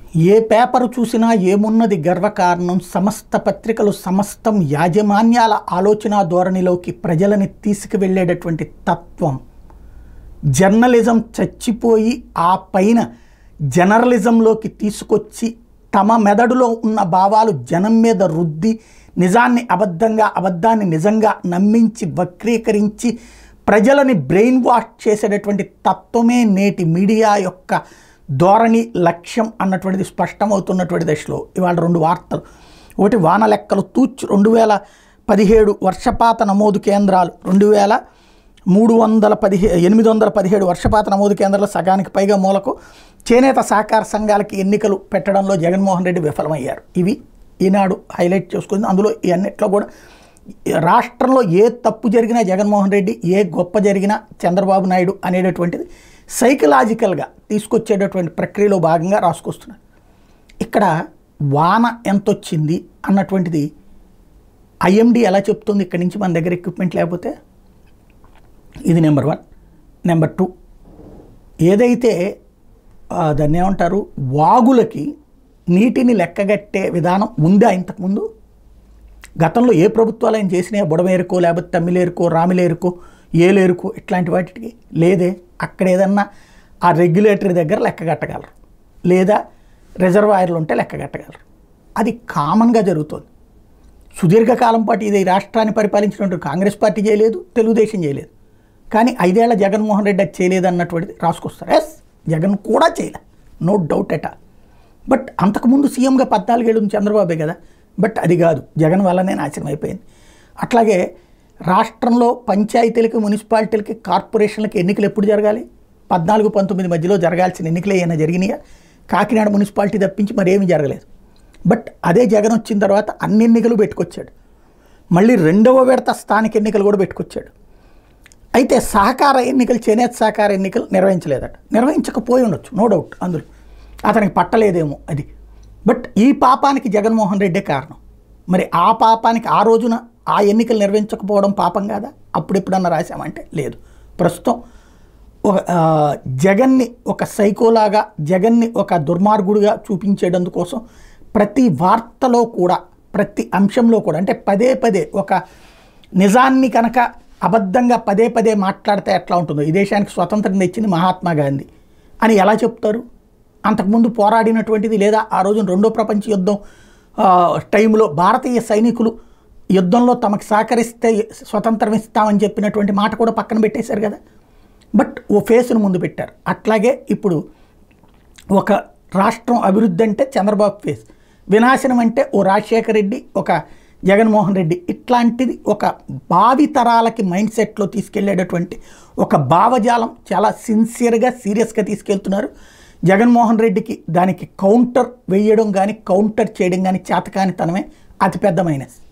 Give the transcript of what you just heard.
ఏ paper చూసినా ఏమున్నది గర్వకారణం సమస్త పత్రికలు సమస్తం యాజమాన్యాల ఆలోచన ధోరణిలోకి ప్రజలని తీసుకువెళ్ళేటటువంటి తత్వం జర్నలిజం చచ్చిపోయి ఆ పైన జర్నలిజంలోకి తీసుకొచ్చి తమ మెదడులో ఉన్న భావాలు జనం మీద రుద్ది నిజాన్ని అబద్ధంగా అబద్ధాన్ని నిజంగా నమ్మించి వక్రీకరించి ప్రజలని బ్రెయిన్ వాష్ చేసేటటువంటి తత్వమే నేటి మీడియా యొక్క ధోరణి లక్ష్యం అన్నటువంటిది స్పష్టమవుతున్నటువంటి దశలో ఇవాళ రెండు వార్తలు ఒకటి వాన లెక్కలు తూచ్ రెండు వేల పదిహేడు వర్షపాత నమోదు కేంద్రాలు రెండు వేల మూడు వందల పదిహే ఎనిమిది వందల పదిహేడు వర్షపాత నమోదు కేంద్రాలు సగానికి పైగా మూలకు చేనేత సహకార సంఘాలకి ఎన్నికలు పెట్టడంలో జగన్మోహన్ రెడ్డి విఫలమయ్యారు ఇవి ఈనాడు హైలైట్ చేసుకుంది అందులో ఈ అన్నిట్లో కూడా రాష్ట్రంలో ఏ తప్పు జరిగినా జగన్మోహన్ రెడ్డి ఏ గొప్ప జరిగినా చంద్రబాబు నాయుడు అనేటటువంటిది సైకలాజికల్గా తీసుకొచ్చేటటువంటి ప్రక్రియలో భాగంగా రాసుకొస్తున్నారు ఇక్కడ వాన ఎంత వచ్చింది అన్నటువంటిది ఐఎండి ఎలా చెప్తుంది ఇక్కడి నుంచి మన దగ్గర ఎక్విప్మెంట్ లేకపోతే ఇది నెంబర్ వన్ నెంబర్ టూ ఏదైతే ఆ, దాన్ని ఏమంటారు వాగులకి నీటిని లెక్కగట్టే విధానం ఉందా ఇంతకుముందు గతంలో ఏ ప్రభుత్వాలు ఆయన చేసినా బుడమేరుకో లేకపోతే తమ్మిలేరుకో రామిలేరుకో ఏలేరుకో ఇట్లాంటి వాటికి లేదే అక్కడ ఏదన్నా ఆ రెగ్యులేటరీ దగ్గర లెక్క కట్టగలరు లేదా రిజర్వాయర్లు ఉంటే లెక్క కట్టగలరు అది కామన్గా జరుగుతుంది సుదీర్ఘకాలం పాటు ఇది ఈ రాష్ట్రాన్ని పరిపాలించినటువంటి కాంగ్రెస్ పార్టీ చేయలేదు తెలుగుదేశం చేయలేదు కానీ ఐదేళ్ల జగన్మోహన్ రెడ్డి అది చేయలేదు అన్నటువంటిది రాసుకొస్తారు ఎస్ జగన్ కూడా చేయలే నో డౌట్ ఎట్ బట్ అంతకుముందు సీఎంగా పద్నాలుగేళ్ళు ఉంది చంద్రబాబే కదా బట్ అది కాదు జగన్ వల్లనే నాశనం అయిపోయింది అట్లాగే రాష్ట్రంలో పంచాయతీలకి మున్సిపాలిటీలకి కార్పొరేషన్లకి ఎన్నికలు ఎప్పుడు జరగాలి పద్నాలుగు పంతొమ్మిది మధ్యలో జరగాల్సిన ఎన్నికలు ఏమైనా జరిగినాయా కాకినాడ మున్సిపాలిటీ తప్పించి మరేమీ జరగలేదు బట్ అదే జగన్ వచ్చిన తర్వాత అన్ని ఎన్నికలు పెట్టుకొచ్చాడు మళ్ళీ రెండవ విడత స్థానిక ఎన్నికలు కూడా పెట్టుకొచ్చాడు అయితే సహకార ఎన్నికలు చేనేత సహకార ఎన్నికలు నిర్వహించలేదట నిర్వహించకపోయి ఉండొచ్చు నో డౌట్ అందులో అతనికి పట్టలేదేమో అది బట్ ఈ పాపానికి జగన్మోహన్ రెడ్డే కారణం మరి ఆ పాపానికి ఆ రోజున ఆ ఎన్నికలు నిర్వహించకపోవడం పాపం కాదా అప్పుడు ఎప్పుడన్నా రాశామంటే లేదు ప్రస్తుతం ఒక ఆ, జగన్ని ఒక సైకోలాగా జగన్ని ఒక దుర్మార్గుడిగా చూపించేటందుకోసం ప్రతి వార్తలో కూడా ప్రతి అంశంలో కూడా అంటే పదే పదే ఒక నిజాన్ని కనుక అబద్ధంగా పదే పదే మాట్లాడితే ఎట్లా ఉంటుందో ఈ దేశానికి స్వతంత్రం తెచ్చింది మహాత్మా గాంధీ అని ఎలా చెప్తారు అంతకుముందు పోరాడినటువంటిది లేదా ఆ రోజున రెండో ప్రపంచ యుద్ధం ఆ, టైంలో భారతీయ సైనికులు యుద్ధంలో తమకు సహకరిస్తే స్వతంత్రం ఇస్తామని చెప్పినటువంటి మాట కూడా పక్కన పెట్టేశారు కదా బట్ ఓ ఫేస్ను ముందు పెట్టారు అట్లాగే ఇప్పుడు ఒక రాష్ట్రం అభివృద్ధి అంటే చంద్రబాబు ఫేస్ వినాశనం అంటే ఓ రాజశేఖర రెడ్డి ఒక జగన్మోహన్ రెడ్డి ఇట్లాంటిది ఒక భావి తరాలకి మైండ్ సెట్లో తీసుకెళ్లేటటువంటి ఒక భావజాలం చాలా సిన్సియర్గా సీరియస్గా తీసుకెళ్తున్నారు జగన్మోహన్ రెడ్డికి దానికి కౌంటర్ వేయడం కానీ కౌంటర్ చేయడం కానీ చేతకానితనమే అతిపెద్ద మైనస్